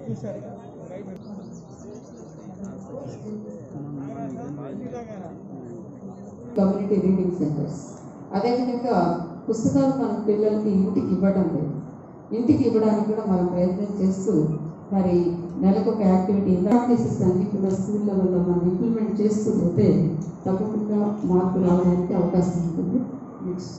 Community reading centres అదేవిధంగా పుస్తకాలు మన పిల్లలకి ఇంటికి ఇవ్వడం లేదు ఇంటికి ఇవ్వడానికి కూడా మనం ప్రయత్నం చేస్తూ మరి నెలకు ఒక యాక్టివిటీ ప్రాక్టీసెస్ అన్ని కూడా స్కూల్ లెవెల్లో మనం ఇంప్లిమెంట్ చేస్తూ పోతే తప్పకుండా మార్పు రావడానికి అవకాశం ఉంటుంది నెక్స్ట్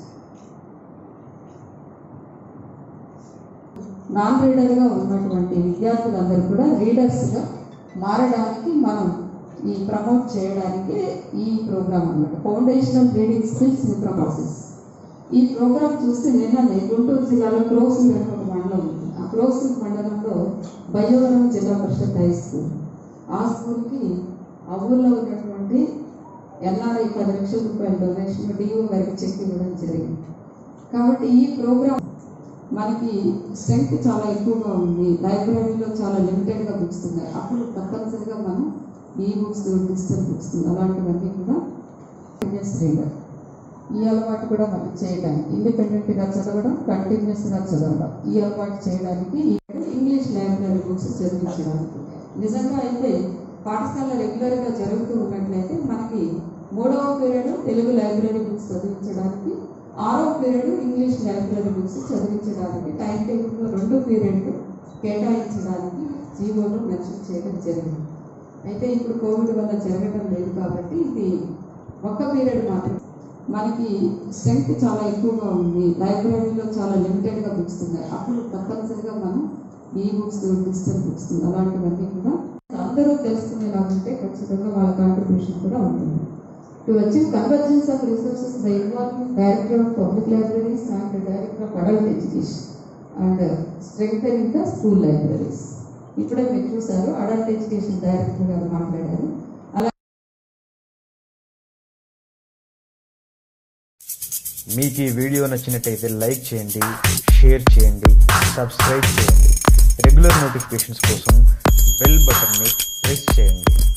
నాన్ రీడర్గా ఉన్నటువంటి విద్యార్థులందరూ కూడా రీడర్స్గా మారడానికి మనం ఈ ప్రమోట్ చేయడానికి ఈ ప్రోగ్రామ్ అన్నమాట ఫౌండేషనల్ రీడింగ్ స్కిల్స్ ప్రాసెస్ ఈ ప్రోగ్రామ్ చూస్తే నిన్ననే గుంటూరు జిల్లాలో క్రోసింగ్ అనే ఒక మండలం ఉంది ఆ క్రోసింగ్ మండలంలో బయ్యవరం జిల్లా పరిషత్ హై స్కూల్ ఆ స్కూల్కి ఆ ఊర్లో ఉన్నటువంటి ఎన్ఆర్ఐ పది లక్షల రూపాయల డొనేషన్ డిఓ గారికి చెక్ ఇవ్వడం జరిగింది కాబట్టి ఈ ప్రోగ్రామ్ మనకి స్ట్రెంగ్త్ చాలా ఎక్కువగా ఉంది లైబ్రరీలో చాలా లిమిటెడ్గా బుక్స్ ఉన్నాయి అప్పుడు తప్పనిసరిగా మనం ఈ బుక్స్ డిజిటల్ బుక్స్ అలాంటివన్నీ కూడా కంటిన్యూస్ రీడర్ ఈ అలవాటు కూడా మనం చేయడానికి ఇండిపెండెంట్గా చదవడం కంటిన్యూస్గా చదవడం ఈ అలవాటు చేయడానికి ఇంగ్లీష్ లైబ్రరీ బుక్స్ చదివించడానికి నిజంగా అయితే పాఠశాల రెగ్యులర్గా జరుగుతూ ఉన్నట్లయితే మనకి మూడవ పీరియడ్ తెలుగు లైబ్రరీ బుక్స్ చదివించడానికి ఆరో పీరియడ్ ఇంగ్లీష్ లైబ్రరీ బుక్స్ చదివించడానికి టైం టేబుల్లో రెండు పీరియడ్లు కేటాయించడానికి జీవోలో మెన్షన్ చేయడం జరిగింది అయితే ఇప్పుడు కోవిడ్ వల్ల జరగడం లేదు కాబట్టి ఇది ఒక్క పీరియడ్ మాత్రం మనకి స్ట్రెంగ్త్ చాలా ఎక్కువగా ఉంది లైబ్రరీలో చాలా లిమిటెడ్గా బుక్స్ ఉన్నాయి అప్పుడు తప్పనిసరిగా మనం ఈ బుక్స్ డిజిటల్ బుక్స్ అలాంటివన్నీ కూడా అందరూ తెలుసుకునేలా ఉంటే ఖచ్చితంగా వాళ్ళ కాంట్రిబ్యూషన్ కూడా ఉంటుంది To achieve convergence of resources by involving Director of Public Libraries and Director of Adult Education and uh, strengthening the school libraries. ఇప్పుడే మీరు చూసారు అడల్ట్ ఎడ్యుకేషన్ డైరెక్టర్ గారు మాట్లాడారు అలా మీకు ఈ వీడియో నచ్చినట్టయితే లైక్ చేయండి షేర్ చేయండి సబ్స్క్రైబ్ చేయండి రెగ్యులర్ నోటిఫికేషన్స్ కోసం బెల్ బటన్ని ప్రెస్ చేయండి